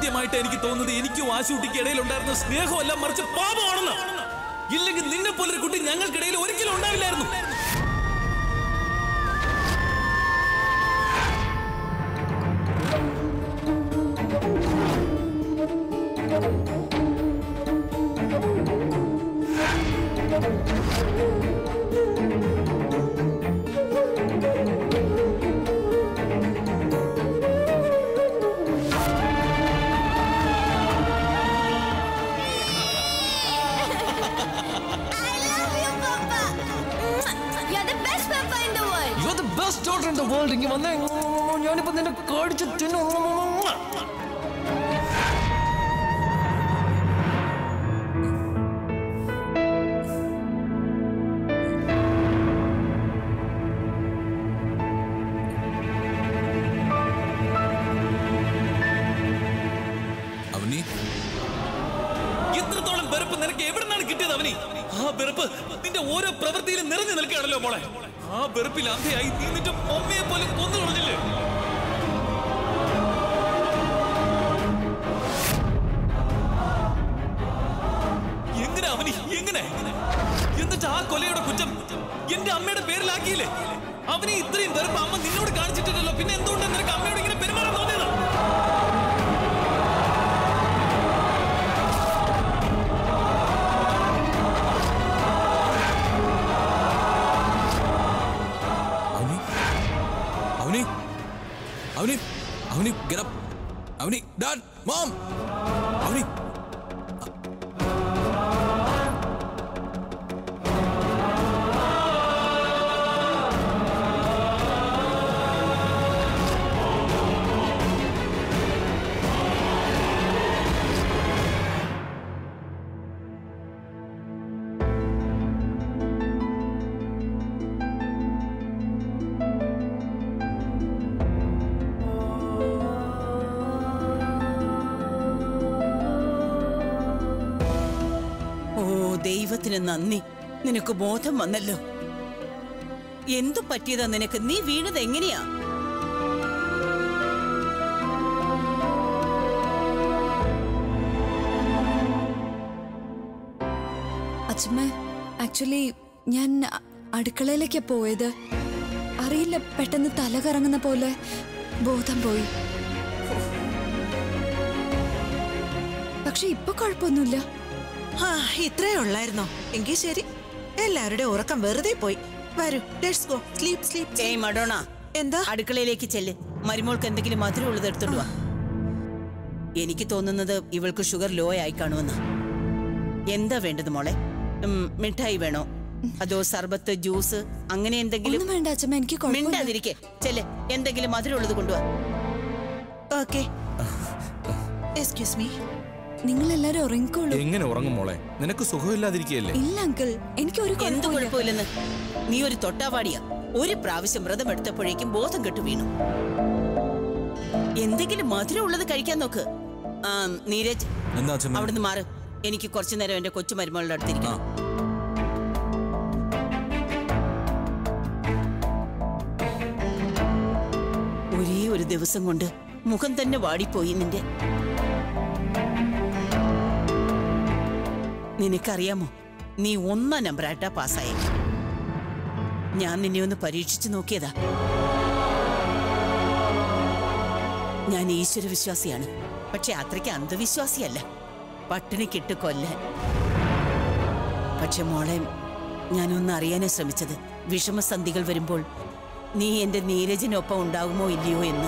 ആദ്യമായിട്ട് എനിക്ക് തോന്നുന്നത് എനിക്കും ആശുട്ടിക്ക് ഇടയിൽ ഉണ്ടായിരുന്ന സ്നേഹമല്ല മറിച്ച് പാപമാണെന്ന് ഇല്ലെങ്കിൽ നിന്നെ പോലൊരു കുട്ടി ഞങ്ങൾക്കിടയിൽ ഒരിക്കലും ഉണ്ടാവില്ലായിരുന്നു I love you, Papa. You're the best Papa in the world. You are the best daughter in the world ഇങ്ങനെ വന്നേ ഞാനിപ്പോ നിന്നെ കാണിച്ചു തിന്നു അവനി ഇത്രത്തോളം വെറുപ്പ് നിനക്ക് എവിടെ നിന്നാണ് കിട്ടിയത് അവനി ആ വെറുപ്പ് നിന്റെ ഓരോ പ്രവൃത്തിയിലും നിറഞ്ഞു നിൽക്കുകയാണല്ലോ മോളെ ആ വെറുപ്പിൽ അന്ധയായി നീ നിന്റെ മമ്മിയെ പോലും കൊന്നു കളഞ്ഞില്ലേ എങ്ങനെ അവനി എങ്ങനെ എന്നിട്ട് ആ കൊലയുടെ കുറ്റം എന്റെ അമ്മയുടെ പേരിലാക്കിയില്ലേ അവനെ ഇത്രയും വെറുപ്പ് അമ്മ നിന്നോട് കാണിച്ചിട്ടില്ലല്ലോ പിന്നെ എന്തുകൊണ്ടാണ് നിനക്ക് അമ്മയോട് ഇങ്ങനെ പെരുമാറാൻ തോന്നിയത് അവനി അവനി അവനി അവനി get up അവനി dad mom അവനി ഓ ദൈവത്തിന് നന്ദി നിനക്ക് ബോധം വന്നല്ലോ എന്തു പറ്റിയതാ നിനക്ക് നീ വീണത് എങ്ങനെയാ അച്ഛമ്മ ആക്ച്വലി ഞാൻ അ- അടുക്കളയിലേക്കാ പോയത് അറിയില്ല പെട്ടെന്ന് തല കറങ്ങുന്ന പോലെ ബോധം പോയി പക്ഷെ ഇപ്പൊ കുഴപ്പമൊന്നുമില്ല ആ ഇത്രേ ഉള്ളായിരുന്നോ എങ്കിൽ ശരി എല്ലാവരുടെ ഉറക്കം വെറുതെ പോയി വരൂ ലെറ്റ്സ് ഗോ സ്ലീപ് സ്ലീപ് ഏയ് മഡോണ എന്താ അടുക്കളയിലേക്ക് ചെല്ല് മരുമോൾക്ക് എന്തെങ്കിലും മധുരം ഉള്ളത് എടുത്തോണ്ട് വാ എനിക്ക് തോന്നുന്നത് ഇവൾക്ക് ഷുഗർ ലോ ആയി കാണുമെന്ന് എന്താ വേണ്ടത് മോളെ ഉം, മിഠായി വേണോ അതോ സർബത്ത് ജ്യൂസ് അങ്ങനെ എന്തെങ്കിലും ഒന്നും വേണ്ട അച്ഛമ്മ എനിക്ക് കുഴപ്പമില്ല മിണ്ടാതിരിക്കെ ചെല്ല് എന്തെങ്കിലും മധുരം ഉള്ളത് കൊണ്ടുവാ ഓക്കെ എക്സ്ക്യൂസ് മീ നിങ്ങൾ എല്ലാരും ഉറങ്ങിക്കോളൂ എങ്ങനെ ഉറങ്ങും മോളെ നിനക്ക് സുഖമില്ലാതിരിക്കുകയല്ലേ ഇല്ല അങ്കിൾ എനിക്ക് ഒരു എന്ത് കുഴപ്പമില്ല കുഴപ്പമില്ലെന്ന് നീ ഒരു തൊട്ടാവാടിയാ ഒരു പ്രാവശ്യം വ്രതം എടുത്തപ്പോഴേക്കും ബോധം കെട്ടു വീണു എന്തെങ്കിലും മധുരം ഉള്ളത് കഴിക്കാൻ നോക്ക് ആ നീരജ് എന്താ അച്ഛമ്മ അവിടുന്ന് മാറ് എനിക്ക് കുറച്ചു നേരം എന്റെ കൊച്ചു മരുമകളുടെ അടുത്തിരിക്കണം ഒരേ ഒരു ദിവസം കൊണ്ട് മുഖം തന്നെ വാടിപ്പോയി നിന്റെ നിനക്കറിയാമോ നീ ഒന്നാം നമ്പറായിട്ടാ പാസ്സായേ ഞാൻ നിന്നെ ഒന്ന് പരീക്ഷിച്ചു നോക്കിയതാ ഞാൻ ഈശ്വര വിശ്വാസിയാണ് പക്ഷെ അത്രയ്ക്ക് അന്ധവിശ്വാസിയല്ല പട്ടിണിക്കിട്ട് കൊല്ലാൻ പക്ഷെ മോളെ ഞാനൊന്ന് അറിയാനേ ശ്രമിച്ചത് വിഷമസന്ധികൾ വരുമ്പോൾ നീ എന്റെ നീരജിനൊപ്പം ഉണ്ടാകുമോ ഇല്ലയോ എന്ന്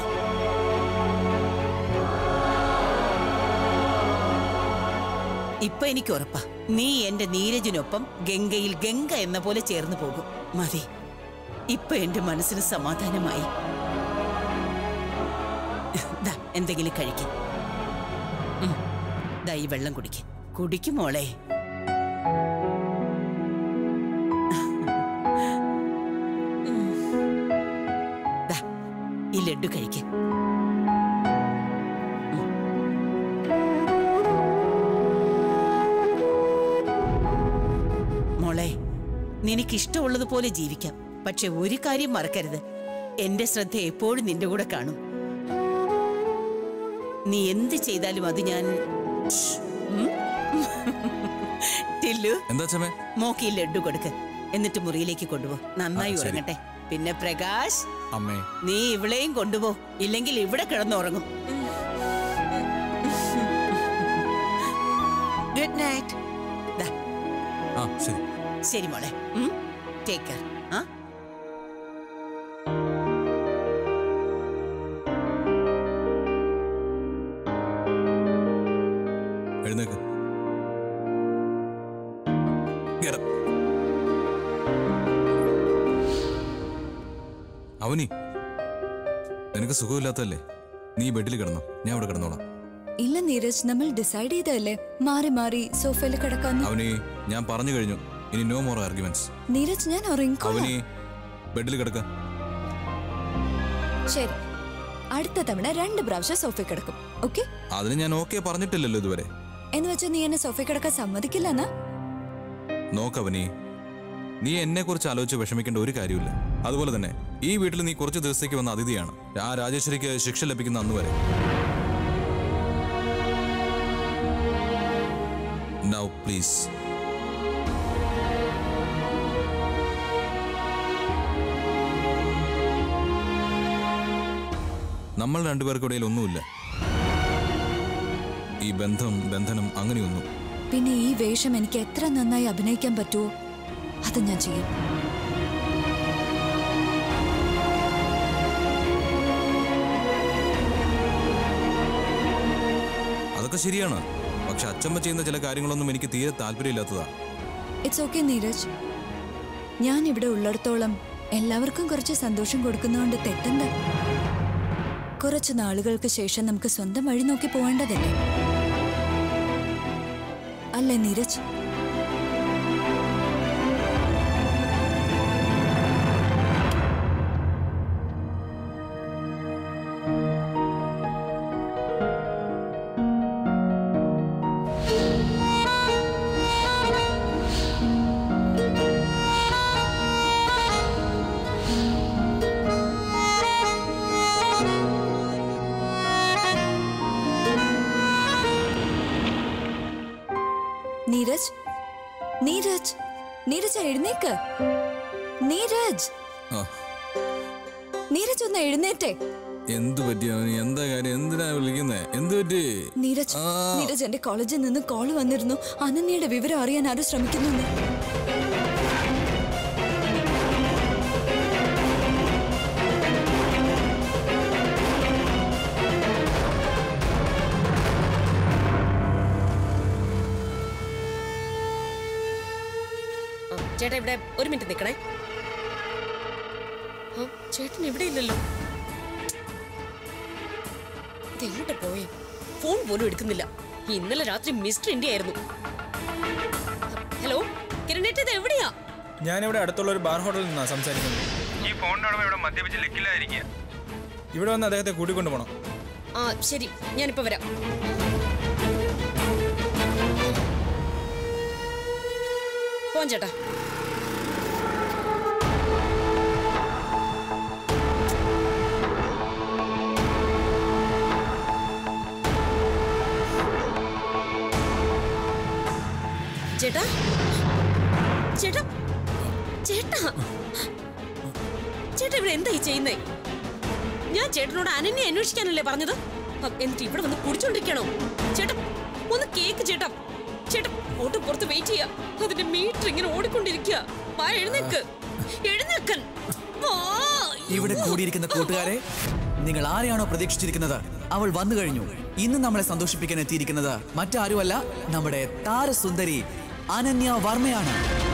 ഇപ്പൊ എനിക്ക് ഉറപ്പാ നീ എന്റെ നീരജിനൊപ്പം ഗംഗയിൽ ഗംഗ എന്ന പോലെ ചേർന്ന് പോകും മതി ഇപ്പൊ എന്റെ മനസ്സിന് സമാധാനമായി ദാ, എന്തെങ്കിലും കഴിക്കും ദാ ഈ വെള്ളം കുടിക്ക് കുടിക്കും മോളെ ഉം. ദാ, ഈ ലഡു കഴിക്ക് ഉം. മോളെ നിനക്കിഷ്ടമുള്ളതുപോലെ ജീവിക്കാം പക്ഷെ ഒരു കാര്യം മറക്കരുത് എന്റെ ശ്രദ്ധ എപ്പോഴും നിന്റെ കൂടെ കാണും നീ എന്ത് ചെയ്താലും അത് ഞാൻ ഉം? ടില്ലു എന്താ ചമേ മോക്കി ലഡു കൊടുക്ക് എന്നിട്ട് മുറിയിലേക്ക് കൊണ്ടുപോ നന്നായി ആ, ശരി. ഉറങ്ങട്ടെ പിന്നെ പ്രകാശ് അമ്മേ നീ ഇവളെയും കൊണ്ടുപോ ഇല്ലെങ്കിൽ ഇവിടെ കിടന്നുറങ്ങും ഗുഡ് നൈറ്റ് ദാ, ആ ശരി ശരി മോളെ ടേക്ക് കെയർ ആ എഴുന്നേക്ക് Get up. അവനി നിനക്ക് സുഖമില്ലാത്തല്ലേ നീ ബെഡിൽ കിടന്നോ ഞാൻ അവിടെ കിടന്നോളാം ഇല്ല നീരജ് നമ്മൾ ഡിസൈഡ് ചെയ്തതല്ലേ മാറി മാറി സോഫയിൽ കിടക്കാന്ന് അവനി ഞാൻ പറഞ്ഞു കഴിഞ്ഞു ഇനി നോ മോർ ആർഗ്യുമെന്റ്സ് നീരജ് ഞാൻ ഉറങ്ങിക്കോളാം അവനി ബെഡിൽ കിടക്ക ശരി അടുത്ത തവണ രണ്ട് പ്രാവശ്യം സോഫയിൽ കിടക്കും ഓക്കെ അതിന് ഞാൻ ഓക്കെ പറഞ്ഞിട്ടില്ലല്ലോ ഇതുവരെ എന്ന് വെച്ചാൽ നീ എന്നെ സോഫയിൽ കിടക്കാൻ സമ്മതിക്കില്ല എന്നാ നോക്കവനി നീ എന്നെ കുറിച്ച് ആലോചിച്ച് വിഷമിക്കേണ്ട ഒരു കാര്യമില്ല അതുപോലെ തന്നെ ഈ വീട്ടിൽ നീ കുറച്ച് ദിവസത്തേക്ക് വന്ന അതിഥിയാണ് ആ രാജേശ്വരിക്ക് ശിക്ഷ ലഭിക്കുന്ന അന്ന് വരെ നൗ പ്ലീസ് നമ്മൾ രണ്ടുപേർക്കിടയിൽ ഒന്നുമില്ല ഈ ബന്ധം ബന്ധനം അങ്ങനെയൊന്നും പിന്നെ ഈ വേഷം എനിക്ക് എത്ര നന്നായി അഭിനയിക്കാൻ പറ്റുമോ അത് ഞാൻ ചെയ്യും അതൊക്കെ ശരിയാണ് പക്ഷെ അച്ചമ്മ ചെയ്യുന്ന ചില കാര്യങ്ങളൊന്നും എനിക്ക് തീരെ താല്പര്യമില്ലാത്തതാ ഇറ്റ്സ് ഓക്കെ നീരജ് ഞാൻ ഇവിടെ ഉള്ളിടത്തോളം എല്ലാവർക്കും കുറച്ച് സന്തോഷം കൊടുക്കുന്നതുകൊണ്ട് തെറ്റെന്താ കുറച്ച് നാളുകൾക്ക് ശേഷം നമുക്ക് സ്വന്തം വഴി നോക്കി പോവേണ്ടതല്ലേ അല്ലേ നീരജ് നീരജ് നീരജ് നീരജ് എഴുന്നേക്ക് നീരജ് ആ, നീരജ് ഒന്ന് എഴുന്നേറ്റേ എന്ത് പറ്റി അവന് എന്താ കാര്യം എന്തിനാ വിളിക്കുന്നേ എന്ത് പറ്റി നീരജ് ആ. നീരജ് എന്റെ കോളേജിൽ നിന്ന് കോള് വന്നിരുന്നു അനന്യയുടെ വിവരം അറിയാൻ ആരും ശ്രമിക്കുന്നുണ്ട് ആ, ചേട്ടാ ഇവിടെ ഒരു മിനിറ്റ് നിൽക്കണേ ആ ചേട്ടൻ ഇവിടെ ഇല്ലല്ലോ ഇതെങ്ങോട്ട് പോയേ ഫോൺ പോലും എടുക്കുന്നില്ല ഇന്നലെ രാത്രി മിസ്റ്റർ ഇന്ത്യ ആയിരുന്നു ഹലോ കിരണേട്ട ഇത് എവിടെയാ ഞാനിവിടെ അടുത്തുള്ള ഒരു ബാർ ഹോട്ടലിൽ നിന്നാണ് സംസാരിക്കുന്നത് ഈ ഫോണിന്റെ ഉടമ ഇവിടെ മദ്യപിച്ച് ലെക്കില്ലായിരിക്കുക ഇവിടെ വന്ന് അദ്ദേഹത്തെ കൂട്ടിക്കൊണ്ടു പോകണം ആ ശരി ഞാനിപ്പോ വരാം പോൻ ചേട്ടാ ചേട്ടാ ചേട്ടാ ചേട്ടാ ചേട്ടാ ഇവിടെ എന്തായി ചെയ്യുന്നേ ഞാൻ ചേട്ടനോട് അനന്യ അന്വേഷിക്കാനല്ലേ പറഞ്ഞത് അ, എന്നിട്ട് ഇവിടെ വന്ന് കുടിച്ചോണ്ടിരിക്കണോ ചേട്ടാ ഒന്ന് കേക്ക് ചേട്ടാ ചേട്ടാ ഓട്ട് പുറത്ത് വെയിറ്റ് ചെയ്യാ അതിന്റെ മീറ്റർ ഇങ്ങനെ ഓടിക്കൊണ്ടിരിക്കുക വാ എഴുന്നേക്ക് എഴുന്നേക്കൻ വാ. ഇവിടെ കൂടിയിരിക്കുന്ന കൂട്ടുകാരെ നിങ്ങൾ ആരെയാണോ പ്രതീക്ഷിച്ചിരിക്കുന്നത് അവൾ വന്നു കഴിഞ്ഞു ഇന്ന് നമ്മളെ സന്തോഷിപ്പിക്കാൻ എത്തിയിരിക്കുന്നത് മറ്റാരുമല്ല നമ്മുടെ താരസുന്ദരി അനന്യ വർമ്മയാണ്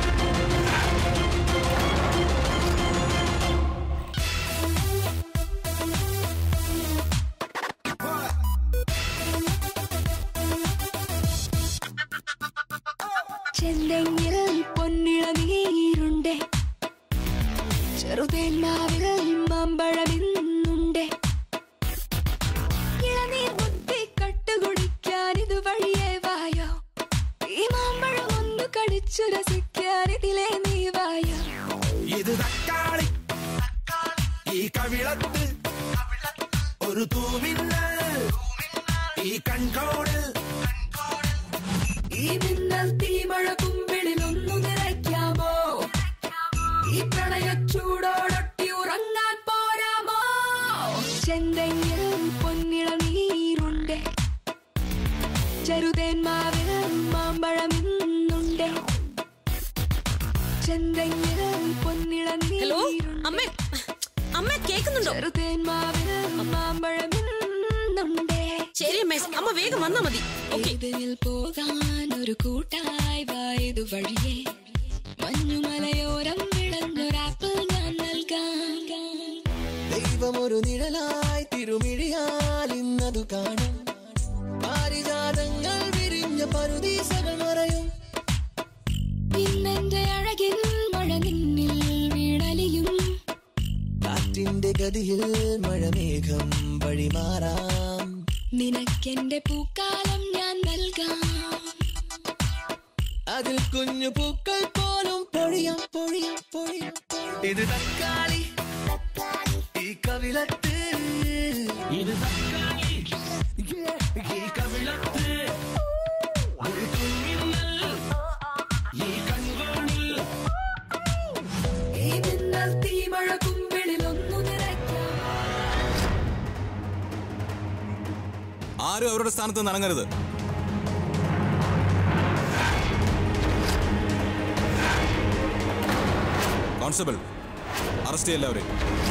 ചെന്തെങ്ങിൽ പൊന്നിളനീരുണ്ടേ ചെറുതേന്മാവിൽ മാമ്പഴമിന്നുണ്ടേ ഇളനീർ മുത്തി കട്ടുകുടിക്കാൻ ഇത് വഴിയേ വായോ ഈ മാമ്പഴം ഒന്ന് കടിച്ചു രസിക്കാൻ ഇതിലേ നീ വായോ ഇത് തക്കാളി ഈ കവിളത്ത് ഒരു തൂമിന്നൽ ഈ പ്രണയ ചൂടോടൊട്ടി ഉറങ്ങാൻ പോരാമോ ചെന്തെങ്ങിൽ പൊന്നിള നീരുണ്ട് ചെറുതേന്മാവിൽ മാമ്പഴമിന്നുണ്ട് ചെന്തെങ്ങിൽ പൊന്നിള ഹലോ അമ്മേ അമ്മ കേക്കുന്നുണ്ടോ ചെറുതേന്മാവിൽ മാമ്പഴമിന്നുണ്ട് ശരി അമ്മേ അമ്മ വേഗം വന്നാ മതി ഓക്കെ ഇതിൽ പോകാൻ ഒരു കൂട്ടായി വായതു വഴിയേ മഞ്ഞുമലയോരം വിളഞ്ഞൊരാപ്പിൾ ഞാൻ നൽകാം ദൈവമൊരു നിഴലായി തിരുമിഴിയാൽ ഇന്നതു കാണും പാരിജാതങ്ങൾ വിരിഞ്ഞ പരുദീസകൾ മറയും ഇന്നെന്റെ അഴകിൽ മഴ നിന്നിൽ വീണലിയും കാറ്റിന്റെ ഗതിയിൽ മഴമേഘം വഴിമാറാം നിനക്കെന്റെ പൂക്കാലം ഞാൻ നൽകാം അതിൽ കുഞ്ഞു പൂക്കൾ പോലും പൊഴിയാം പൊഴിയാം പൊഴിയാം ഇത് തക്കാളി ഈ കവിളത്ത് ഇത് തക്കാളി ഈ കവിളത്ത് ഒരു കുഞ്ഞിന്നൽ ഈ കൺകോണിൽ ഈ മിന്നൽ തീമഴ കുമ്പിളിൽ ഒന്നു നിറയ്ക്കാം ആരും അവരുടെ സ്ഥാനത്ത് നിന്ന് ഇറങ്ങരുത് കോൺസ്റ്റബിൾ അറസ്റ്റ് ചെയ്യ എല്ലാവരെയും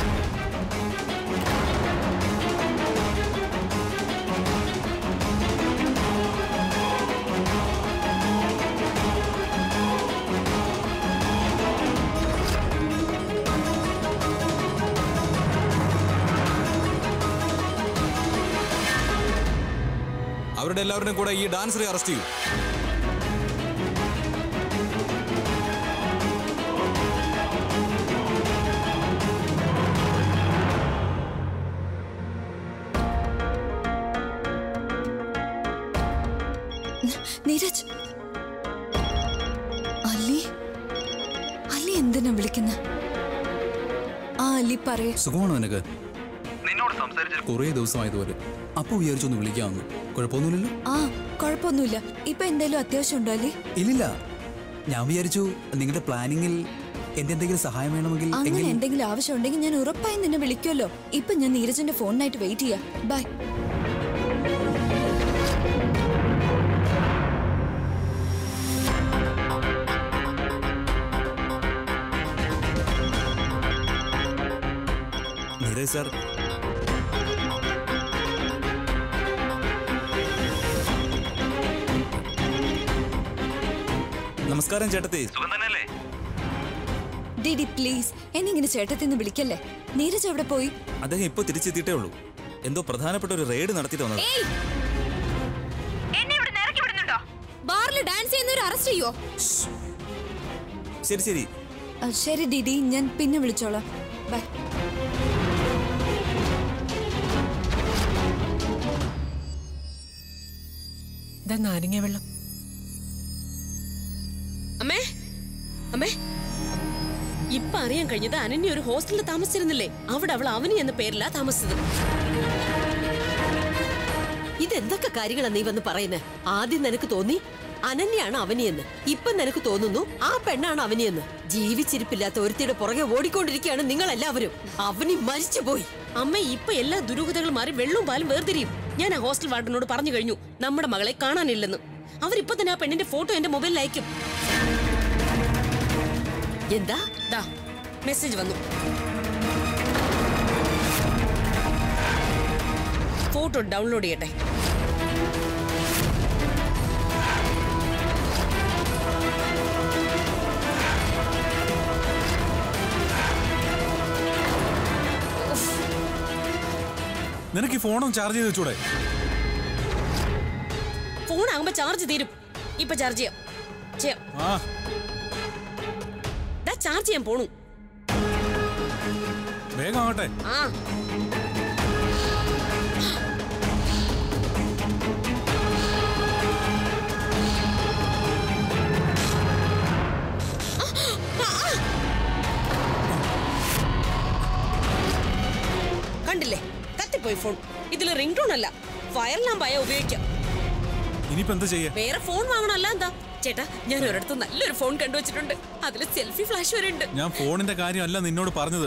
അവരുടെ എല്ലാവരുടെയും കൂടെ ഈ ഡാൻസറെ അറസ്റ്റ് ചെയ്യൂ നീരജ് അല്ലി അല്ലി എന്തിനാ വിളിക്കുന്ന ആ അല്ലി പറയൂ സുഖമാണോ നിനക്ക് നിന്നോട് സംസാരിച്ച കുറേ ദിവസമായതുപോലെ അപ്പൊ വിചാരിച്ചൊന്ന് വിളിക്കാമെന്ന് കുഴപ്പമൊന്നുമില്ലല്ലോ ആ കുഴപ്പമൊന്നുമില്ല ഇപ്പൊ എന്തേലും അത്യാവശ്യം ഉണ്ടോ അല്ലി ഇല്ലില്ല ഞാൻ വിചാരിച്ചു നിങ്ങളുടെ പ്ലാനിങ്ങിൽ എന്റെ എന്തെങ്കിലും സഹായം വേണമെങ്കിൽ അങ്ങനെ എങ്കിൽ എന്തെങ്കിലും ആവശ്യം ഉണ്ടെങ്കിൽ ഞാൻ ഉറപ്പായും നിന്നെ വിളിക്കുമല്ലോ ഇപ്പൊ ഞാൻ നീരജിന്റെ ഫോണിനായിട്ട് വെയിറ്റ് ചെയ്യാം ബൈ നീരജ് സാർ നമസ്കാരം ചേട്ടത്തി സുഖം തന്നെയല്ലേ ഡിഡി പ്ലീസ് എന്നെ ഇങ്ങനെ ചേട്ടത്തിന്ന് വിളിക്കല്ലേ നീരജ് എവിടെ പോയി അദ്ദേഹം ഇപ്പൊ തിരിച്ചെത്തിയിട്ടേ ഉള്ളൂ എന്തോ പ്രധാനപ്പെട്ട ഒരു റെയ്ഡ് നടത്തിയിട്ട് വന്നത് എന്നെ ഇവിടെ ഇറക്കി വിടുന്നുണ്ടോ ബാറിൽ ഡാൻസ് ചെയ്യുന്നവർ അറസ്റ്റ് ചെയ്യോ ശരി ശരി ശരി ഡിഡി ഞാൻ പിന്നെ വിളിച്ചോളാം ബൈ നാരങ്ങ വെള്ളം അമ്മേ അമ്മേ ഇപ്പൊ അറിയാൻ കഴിഞ്ഞത് അനന്യ ഒരു ഹോസ്റ്റലിൽ താമസിച്ചിരുന്നില്ലേ അവിടെ അവൾ അവനി എന്ന പേരിലാ താമസിച്ചത് ഇതെന്തൊക്കെ കാര്യങ്ങളാ നീ വന്ന് പറയുന്നത് ആദ്യം നിനക്ക് തോന്നി അനന്യാണ് അവനിയെന്ന് ഇപ്പൊ നിനക്ക് തോന്നുന്നു ആ പെണ്ണാണ് അവനിയെന്ന് ജീവിച്ചിരിപ്പില്ലാത്ത ഒരുത്തിയുടെ പുറകെ ഓടിക്കൊണ്ടിരിക്കുകയാണ് നിങ്ങൾ എല്ലാവരും അവനി മരിച്ചുപോയി അമ്മ ഇപ്പൊ എല്ലാ ദുരൂഹതകളും മാറി വെള്ളവും പാലും വേർതിരിയും ഞാൻ ആ ഹോസ്റ്റൽ വാർഡനോട് പറഞ്ഞു കഴിഞ്ഞു നമ്മുടെ മകളെ കാണാനില്ലെന്ന് അവരിപ്പൊ തന്നെ ആ പെണ്ണിന്റെ ഫോട്ടോ എന്റെ മൊബൈലിൽ അയക്കും എന്താ ദാ മെസ്സേജ് വന്നു ഫോട്ടോ ഡൗൺലോഡ് ചെയ്യട്ടെ നിനക്ക് ഈ ഫോണും ചാർജ് ചെയ്ത് വെച്ചൂടെ ഫോൺ ആകുമ്പോ ചാർജ് തീരും ഇപ്പൊ ചാർജ് ചെയ്യാം ചെയ്യാം ആ ദാ ചാർജ് ചെയ്യാൻ പോണു വേഗം ആവട്ടെ ആ കണ്ടില്ലേ കത്തിപ്പോയി ഫോൺ ഇതിൽ റിംഗ് ടോൺ അല്ല ഫയർ ലാമ്പായ ഉപയോഗിക്കാം ഇനിയിപ്പോ എന്താ ചെയ്യാ വേറെ ഫോൺ വാങ്ങണം അല്ല എന്താ ചേട്ടാ ഞാൻ ഒരിടത്ത് നല്ലൊരു ഫോൺ കണ്ടുവച്ചിട്ടുണ്ട് അതിൽ സെൽഫി ഫ്ലാഷ് വരെ ഉണ്ട് ഞാൻ ഫോണിന്റെ കാര്യമല്ല നിന്നോട് പറഞ്ഞത്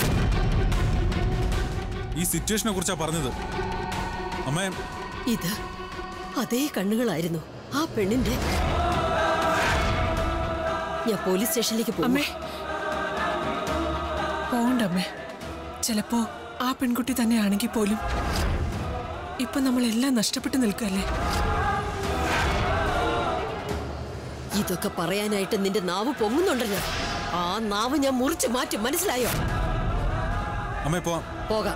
ഈ സിറ്റുവേഷനെ കുറിച്ചാ പറഞ്ഞത് അമ്മേ ഇത് അതേ കണ്ണുകളായിരുന്നു ആ പെണ്ണിന്റെ ഞാൻ പോലീസ് സ്റ്റേഷനിലേക്ക് പോകും പോണ്ടമ്മേ ചിലപ്പോ ആ പെൺകുട്ടി തന്നെയാണെങ്കിൽ പോലും ഇപ്പൊ നമ്മളെല്ലാം നഷ്ടപ്പെട്ടു നിൽക്കല്ലേ ഇതൊക്കെ പറയാനായിട്ട് നിന്റെ നാവ് പൊങ്ങുന്നുണ്ടല്ലോ ആ നാവ് ഞാൻ മുറിച്ച് മാറ്റും മനസ്സിലായോ അമ്മേ പോവാം പോകാം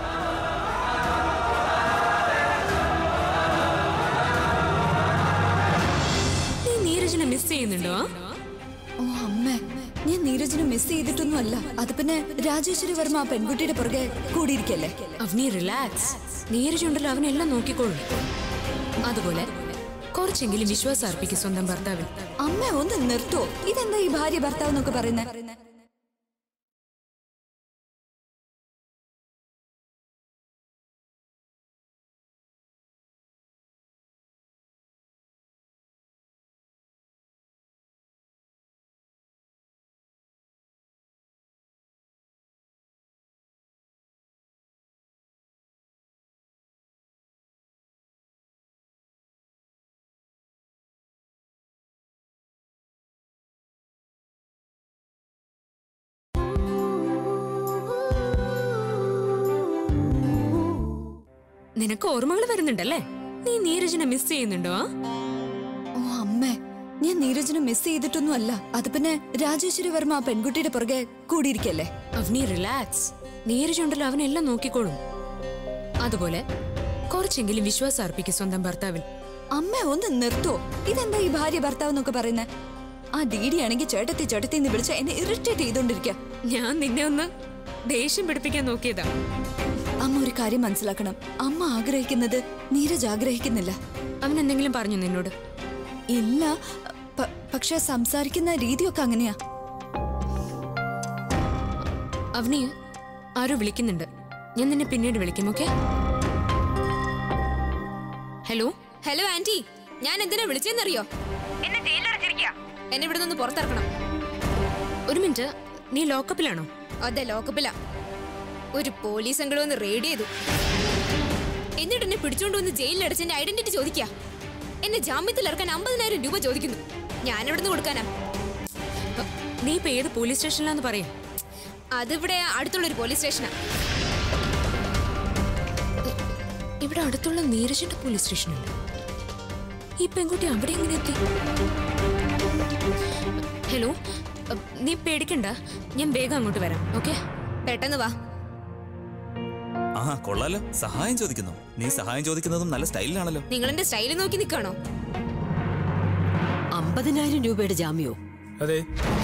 നീ നീരജിനെ മിസ് ചെയ്യുന്നുണ്ടോ ഓ അമ്മേ ഞാൻ നീരജിനെ മിസ് ചെയ്തിട്ടൊന്നും അല്ല അത് പിന്നെ രാജേശ്വരി വർമ്മ ആ പെൺകുട്ടിയുടെ പുറകെ കൂടിയിരിക്കല്ലേ അവനി റിലാക്സ് നീരജുണ്ടല്ലോ അവനെല്ലാം നോക്കിക്കോളും അതുപോലെ കുറച്ചെങ്കിലും വിശ്വാസം അർപ്പിക്കും സ്വന്തം ഭർത്താവിൽ അമ്മ ഒന്ന് നിർത്തോ ഇതെന്താ ഈ ഭാര്യ ഭർത്താവ് എന്നൊക്കെ പറയുന്നത് നിനക്ക് ഓർമ്മകൾ വരുന്നുണ്ടല്ലേ നീ നീരജിനെ മിസ് ചെയ്യുന്നുണ്ടോ ഓ അമ്മേ ഞാൻ നീരജിനെ മിസ് ചെയ്തിട്ടൊന്നും അല്ല അത് പിന്നെ രാജേശ്വരി വർമ്മ ആ പെൺകുട്ടിയുടെ പുറകെ കൂടിയിരിക്കല്ലേ അവനി റിലാക്സ് നീരജുണ്ടല്ലോ അവനെല്ലാം നോക്കിക്കോളും അതുപോലെ കുറച്ചെങ്കിലും വിശ്വാസം അർപ്പിക്കും സ്വന്തം ഭർത്താവിൽ അമ്മ ഒന്ന് നിർത്തോ ഇതെന്താ ഈ ഭാര്യ ഭർത്താവ് എന്നൊക്കെ പറയുന്നത് ആ ഡീഡി ആണെങ്കിൽ ചേട്ടത്തി ചേട്ടത്തി എന്ന് വിളിച്ച എന്നെ ഇറിറ്റേറ്റ് ചെയ്തോണ്ടിരിക്കുക ഞാൻ നിന്നെ ഒന്ന് ദേഷ്യം പിടിപ്പിക്കാൻ നോക്കിയതാ അമ്മ ഒരു കാര്യം മനസ്സിലാക്കണം അമ്മ ആഗ്രഹിക്കുന്നത് നീരജ് ആഗ്രഹിക്കുന്നില്ല അവൻ എന്തെങ്കിലും പറഞ്ഞു നിന്നോട് ഇല്ല പ- പക്ഷെ സംസാരിക്കുന്ന രീതിയൊക്കെ അങ്ങനെയാ അവനി ആരോ വിളിക്കുന്നുണ്ട് ഞാൻ നിന്നെ പിന്നീട് വിളിക്കും ഓക്കെ ഹലോ ഹലോ ആന്റി ഞാൻ എന്തിനാ വിളിച്ചെന്നറിയോ എന്നെ ജയിലടച്ചിരിക്കുക എന്നെ ഇവിടെ നിന്ന് പുറത്തിറക്കണം ഒരു മിനിറ്റ് നീ ലോക്കപ്പിലാണോ അതെ ലോക്കപ്പില ഒരു പോലീസ് സംഘടന ഒന്ന് റെയ്ഡ് ചെയ്തു എന്നിട്ട് എന്നെ പിടിച്ചോണ്ട് വന്ന് ജയിലിലടച്ച് എന്റെ ഐഡന്റിറ്റി ചോദിക്കുക എന്നെ ജാമ്യത്തിൽ ഇറക്കാൻ അമ്പതിനായിരം രൂപ ചോദിക്കുന്നു ഞാൻ എവിടെ നിന്ന് കൊടുക്കാനാ നീ ഇപ്പൊ ഏത് പോലീസ് സ്റ്റേഷനിലാന്ന് പറയും അതിവിടെ അടുത്തുള്ളൊരു പോലീസ് സ്റ്റേഷനാ ഇവിടെ അടുത്തുള്ള നീരജിന്റെ പോലീസ് സ്റ്റേഷനുണ്ട് ഈ പെൺകുട്ടി അവിടെ എങ്ങനെ എത്തി ഹലോ അ, നീ പേടിക്കണ്ട ഞാൻ വേഗം അങ്ങോട്ട് വരാം ഓക്കെ പെട്ടെന്ന് വാ ആ കൊള്ളാലോ സഹായം ചോദിക്കുന്നു നീ സഹായം ചോദിക്കുന്നതും നല്ല സ്റ്റൈലിലാണല്ലോ നിങ്ങൾ എന്റെ സ്റ്റൈൽ നോക്കി നിൽക്കാണോ അമ്പതിനായിരം രൂപയുടെ ജാമ്യോ അതെ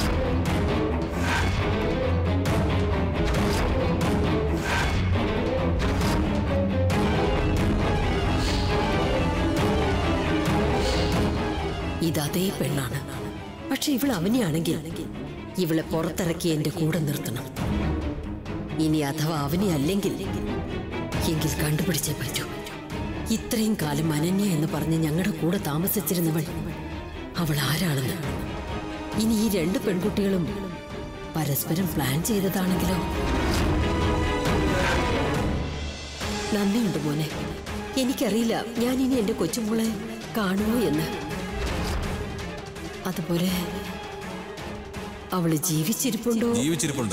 ഇതതേ പെണ്ണാണ് പക്ഷെ ഇവൾ അവനെയാണെങ്കിൽ ഇവളെ പുറത്തിറക്കി എന്റെ കൂടെ നിർത്തണം ഇനി അഥവാ അവനെ അല്ലെങ്കിൽ എങ്കിൽ കണ്ടുപിടിച്ചേ പറ്റൂ ഇത്രയും കാലം അനന്യ എന്ന് പറഞ്ഞ് ഞങ്ങളുടെ കൂടെ താമസിച്ചിരുന്നവൾ അവൾ ആരാണെന്ന് ഇനി ഈ രണ്ട് പെൺകുട്ടികളും പരസ്പരം പ്ലാൻ ചെയ്തതാണെങ്കിലോ നന്ദിയുണ്ട് മോനെ എനിക്കറിയില്ല ഞാൻ ഇനി എന്റെ കൊച്ചുമോളെ കാണുമോ എന്ന് അതുപോലെ അവള് ജീവിച്ചിരിപ്പുണ്ടോ ജീവിച്ചിരിപ്പുണ്ട്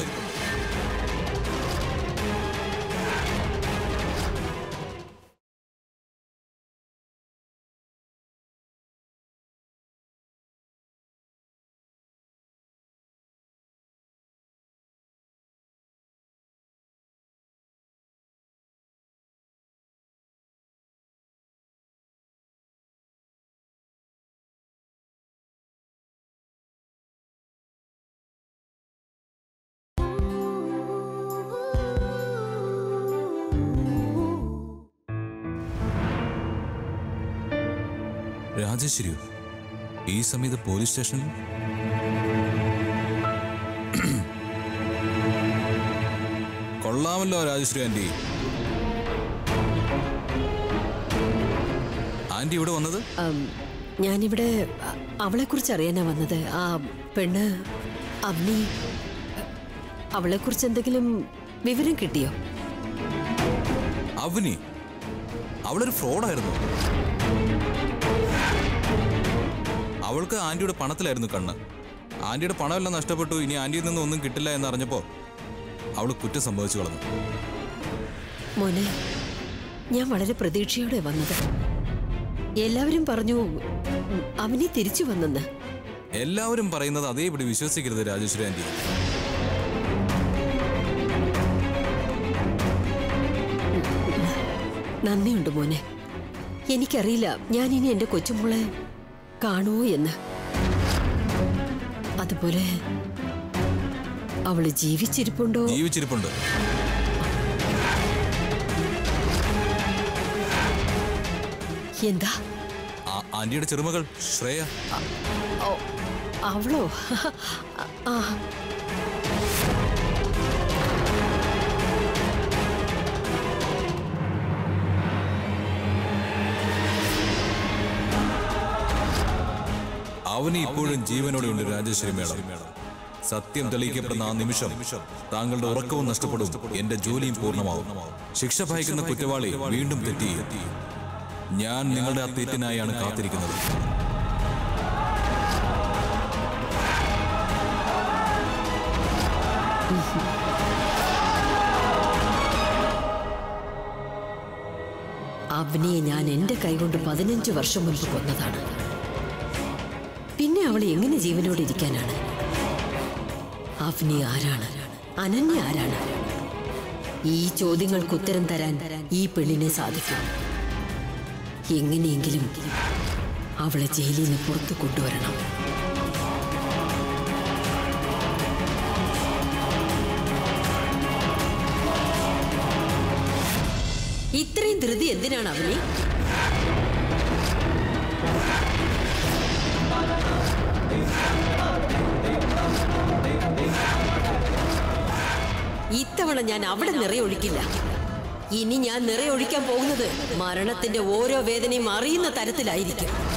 രാജേശ്വരിയോ ഈ സമയത്ത് പോലീസ് സ്റ്റേഷനിൽ കൊള്ളാമല്ലോ രാജേശ്വരി ആന്റി ആന്റി ഇവിടെ വന്നത് ഉം, ഞാനിവിടെ അവളെ കുറിച്ച് അറിയാനാ വന്നത് ആ പെണ്ണ് അവനി അവളെ കുറിച്ച് എന്തെങ്കിലും വിവരം കിട്ടിയോ അവനി അവളൊരു ഫ്രോഡായിരുന്നു അവൾക്ക് ആന്റിയുടെ പണത്തിലായിരുന്നു കണ്ണ് ആന്റിയുടെ പണമെല്ലാം നഷ്ടപ്പെട്ടു ഇനി ആന്റിയിൽ നിന്ന് ഒന്നും കിട്ടില്ല എന്ന് അറിഞ്ഞപ്പോ അവൾ കുറ്റം സംഭവിച്ചു കളഞ്ഞു മോനെ ഞാൻ വളരെ പ്രതീക്ഷയോടെ വന്നത് എല്ലാവരും പറഞ്ഞു ഉം, അവനെ തിരിച്ചു വന്നെന്ന് എല്ലാവരും പറയുന്നത് അതേപടി വിശ്വസിക്കരുത് രാജേശ്വരി ആന്റി നന്ദിയുണ്ട് മോനെ എനിക്കറിയില്ല ഞാൻ ഇനി എന്റെ കൊച്ചുമോളെ കാണുമോ എന്ന് അതുപോലെ അവള് ജീവിച്ചിരിപ്പുണ്ടോ ജീവിച്ചിരിപ്പുണ്ട് എന്താ ആ- ആന്റിയുടെ ചെറുമകൾ ശ്രേയ ഓ, അവളോ ആ അവന് ഇപ്പോഴും ജീവനോടെ ഉണ്ട് രാജേശ്വരി മേഡം സത്യം തെളിയിക്കപ്പെടുന്ന ആ നിമിഷം താങ്കളുടെ ഉറക്കവും നഷ്ടപ്പെടും എന്റെ ജോലിയും പൂർണ്ണമാവും ശിക്ഷ ഭയക്കുന്ന കുറ്റവാളി വീണ്ടും തെറ്റി ഞാൻ നിങ്ങളുടെ ആ തെറ്റിനായാണ് കാത്തിരിക്കുന്നത് അവനിയെ ഞാൻ എന്റെ കൈകൊണ്ട് പതിനഞ്ച് വർഷം മുൻപ് കൊന്നതാണ് പിന്നെ അവൾ എങ്ങനെ ജീവനോടെ ഇരിക്കാനാണ് അവനി ആരാണ് അനന്യ ആരാണ് ഈ ചോദ്യങ്ങൾക്ക് ഉത്തരം തരാൻ ഈ പെണ്ണിനെ സാധിക്കും എങ്ങനെയെങ്കിലും അവളെ ജയിലിൽ നിന്ന് പുറത്തു കൊണ്ടുവരണം ഇത്രയും ധൃതി എന്തിനാണ് അവനി ഇത്തവണ ഞാൻ അവിടെ നിറയൊഴിക്കില്ല ഇനി ഞാൻ നിറയൊഴിക്കാൻ പോകുന്നത് മരണത്തിന്റെ ഓരോ വേദനയും അറിയുന്ന തരത്തിലായിരിക്കും